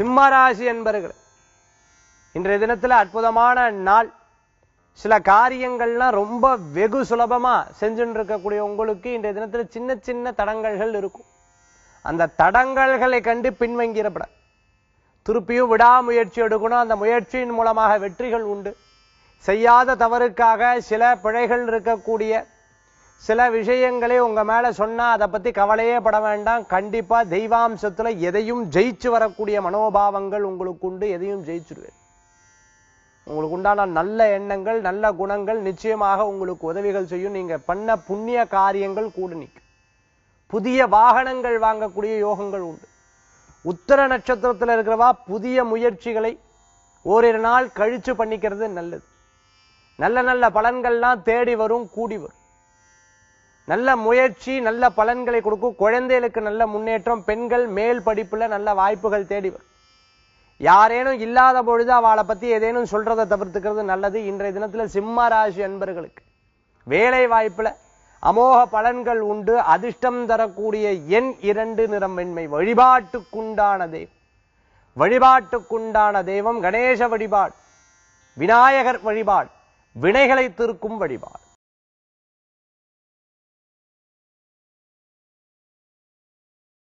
சிம்மராசி என்பர்கள் இன்றைய தினத்துல அற்புதமான நாள் சில காரியங்கள்லாம் ரொம்ப வெகு சுலபமா செஞ்சுட்டு இருக்கக்கூடிய உங்களுக்கு இன்றைய தினத்துல சின்ன சின்ன தடங்கல்கள் இருக்கும் அந்த தடங்கல்களை கண்டு பின்வங்கிடப்பட திருப்பியும் விடாமுயற்சி எடுக்கணும் அந்த முயற்சியின் மூலமாக வெற்றிகள் உண்டு செய்யாத தவறுக்காக சில பிழைகள் இருக்கக்கூடிய சில விஷயங்களை உங்க மேல சொன்னா அதை பத்தி கவலையே பட வேண்டாம் கண்டிப்பா தெய்வாம்சத்துல எதையும் ஜெயிச்சு வரக்கூடிய மனோபாவங்கள் உங்களுக்கு உண்டு எதையும் ஜெயிச்சிருவேன் உங்களுக்கு உண்டான நல்ல எண்ணங்கள் நல்ல குணங்கள் நிச்சயமாக உங்களுக்கு உதவிகள் செய்யும் நீங்க பண்ண புண்ணிய காரியங்கள் கூட நிற்கும் புதிய வாகனங்கள் வாங்கக்கூடிய யோகங்கள் உண்டு உத்தர நட்சத்திரத்துல இருக்கிறவா புதிய முயற்சிகளை ஓரிரு நாள் கழிச்சு பண்ணிக்கிறது நல்லது நல்ல நல்ல பலன்கள்லாம் தேடி வரும் கூடி வரும் நல்ல முயற்சி நல்ல பலன்களை கொடுக்கும் குழந்தைகளுக்கு நல்ல முன்னேற்றம் பெண்கள் மேல் படிப்புல நல்ல வாய்ப்புகள் தேடி வரும் யாரேனும் இல்லாத பொழுது அவளை பத்தி ஏதேனும் சொல்றதை தவிர்த்துக்கிறது நல்லது இன்றைய தினத்துல சிம்ம ராசி அன்பர்களுக்கு வேலை வாய்ப்புல அமோக பலன்கள் உண்டு அதிர்ஷ்டம் தரக்கூடிய எண் இரண்டு நிறம் வெண்மை வழிபாட்டுக்குண்டான தெய்வம் வழிபாட்டுக்குண்டான தெய்வம் கணேச வழிபாடு விநாயகர் வழிபாடு வினைகளை தீர்க்கும் வழிபாடு